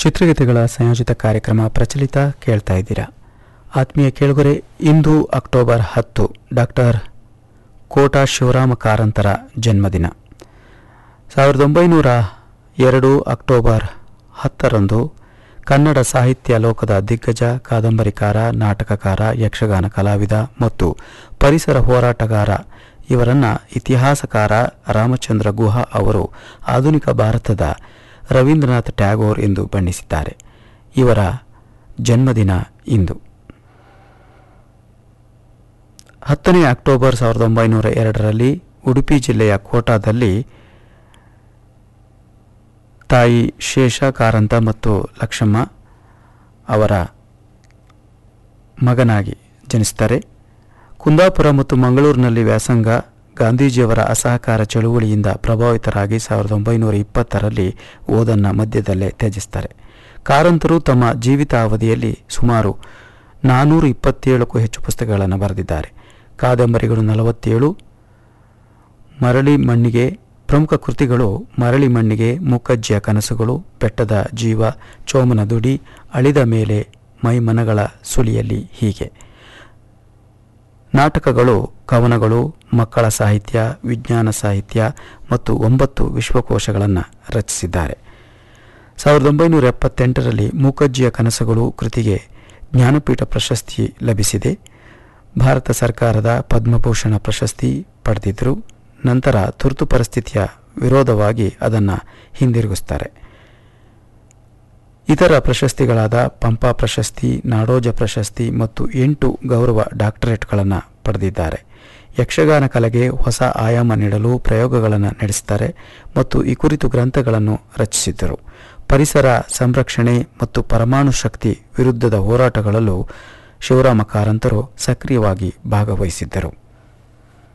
ಚಿತ್ರಗೀತೆಗಳ ಸಂಯೋಜಿತ ಕಾರ್ಯಕ್ರಮ ಪ್ರಚಲಿತ ಕೇಳ್ತಾ ಇದ್ದೀರಾ ಆತ್ಮೀಯ ಕೇಳುಗರೆ ಇಂದು ಅಕ್ಟೋಬರ್ ಹತ್ತು ಡಾಕ್ಟರ್ ಕೋಟಾ ಶಿವರಾಮ ಕಾರಂತರ ಜನ್ಮದಿನ ಸಾವಿರದ ಒಂಬೈನೂರ ಎರಡು ಅಕ್ಟೋಬರ್ ಹತ್ತರಂದು ಕನ್ನಡ ಸಾಹಿತ್ಯ ಲೋಕದ ದಿಗ್ಗಜ ಕಾದಂಬರಿಕಾರ ನಾಟಕಕಾರ ಯಕ್ಷಗಾನ ಕಲಾವಿದ ಮತ್ತು ಪರಿಸರ ಹೋರಾಟಗಾರ ಇವರನ್ನ ಇತಿಹಾಸಕಾರ ರಾಮಚಂದ್ರ ಗುಹಾ ಅವರು ಆಧುನಿಕ ಭಾರತದ ರವೀಂದ್ರನಾಥ್ ಟ್ಯಾಗೋರ್ ಎಂದು ಬಣ್ಣಿಸಿದ್ದಾರೆ ಇವರ ಜನ್ಮದಿನ ಇಂದು ಹತ್ತನೇ ಅಕ್ಟೋಬರ್ ಸಾವಿರದ ಒಂಬೈನೂರ ಎರಡರಲ್ಲಿ ಉಡುಪಿ ಜಿಲ್ಲೆಯ ಕೋಟಾದಲ್ಲಿ ತಾಯಿ ಶೇಷ ಕಾರಂತ ಮತ್ತು ಲಕ್ಷಮ್ಮ ಅವರ ಮಗನಾಗಿ ಜನಿಸ್ತಾರೆ ಕುಂದಾಪುರ ಮತ್ತು ಮಂಗಳೂರಿನಲ್ಲಿ ವ್ಯಾಸಂಗ ಗಾಂಧೀಜಿಯವರ ಅಸಹಕಾರ ಚಳುವಳಿಯಿಂದ ಪ್ರಭಾವಿತರಾಗಿ ಸಾವಿರದ ಒಂಬೈನೂರ ಇಪ್ಪತ್ತರಲ್ಲಿ ಓದನ್ನ ಮಧ್ಯದಲ್ಲೇ ತ್ಯಜಿಸ್ತಾರೆ ಕಾರಂತರು ತಮ್ಮ ಜೀವಿತಾವಧಿಯಲ್ಲಿ ಸುಮಾರು ನಾನ್ನೂರ ಇಪ್ಪತ್ತೇಳಕ್ಕೂ ಹೆಚ್ಚು ಪುಸ್ತಕಗಳನ್ನು ಬರೆದಿದ್ದಾರೆ ಕಾದಂಬರಿಗಳು ನಲವತ್ತೇಳು ಮರಳಿ ಮಣ್ಣಿಗೆ ಪ್ರಮುಖ ಕೃತಿಗಳು ಮರಳಿ ಮಣ್ಣಿಗೆ ಮುಖಜ್ಜಿಯ ಕನಸುಗಳು ಬೆಟ್ಟದ ಜೀವ ಚೋಮನ ದುಡಿ ಅಳಿದ ಮೇಲೆ ಮೈಮನಗಳ ಸುಳಿಯಲ್ಲಿ ಹೀಗೆ ನಾಟಕಗಳು ಕವನಗಳು ಮಕ್ಕಳ ಸಾಹಿತ್ಯ ವಿಜ್ಞಾನ ಸಾಹಿತ್ಯ ಮತ್ತು ಒಂಬತ್ತು ವಿಶ್ವಕೋಶಗಳನ್ನು ರಚಿಸಿದ್ದಾರೆ ಸಾವಿರದ ಒಂಬೈನೂರ ಎಪ್ಪತ್ತೆಂಟರಲ್ಲಿ ಮೂಕಜ್ಜಿಯ ಕನಸುಗಳು ಕೃತಿಗೆ ಜ್ಞಾನಪೀಠ ಪ್ರಶಸ್ತಿ ಲಭಿಸಿದೆ ಭಾರತ ಸರ್ಕಾರದ ಪದ್ಮಭೂಷಣ ಪ್ರಶಸ್ತಿ ಪಡೆದಿದ್ದರು ನಂತರ ತುರ್ತು ಪರಿಸ್ಥಿತಿಯ ವಿರೋಧವಾಗಿ ಅದನ್ನು ಹಿಂದಿರುಗಿಸ್ತಾರೆ ಇತರ ಪ್ರಶಸ್ತಿಗಳಾದ ಪಂಪಾ ಪ್ರಶಸ್ತಿ ನಾಡೋಜ ಪ್ರಶಸ್ತಿ ಮತ್ತು ಎಂಟು ಗೌರವ ಡಾಕ್ಟರೇಟ್ಗಳನ್ನು ಪಡೆದಿದ್ದಾರೆ ಯಕ್ಷಗಾನ ಕಲೆಗೆ ಹೊಸ ಆಯಾಮ ನೀಡಲು ಪ್ರಯೋಗಗಳನ್ನು ನಡೆಸುತ್ತಾರೆ ಮತ್ತು ಈ ಕುರಿತು ಗ್ರಂಥಗಳನ್ನು ರಚಿಸಿದ್ದರು ಪರಿಸರ ಸಂರಕ್ಷಣೆ ಮತ್ತು ಪರಮಾಣು ಶಕ್ತಿ ವಿರುದ್ಧದ ಹೋರಾಟಗಳಲ್ಲೂ ಶಿವರಾಮ ಕಾರಂತರು ಸಕ್ರಿಯವಾಗಿ ಭಾಗವಹಿಸಿದ್ದರು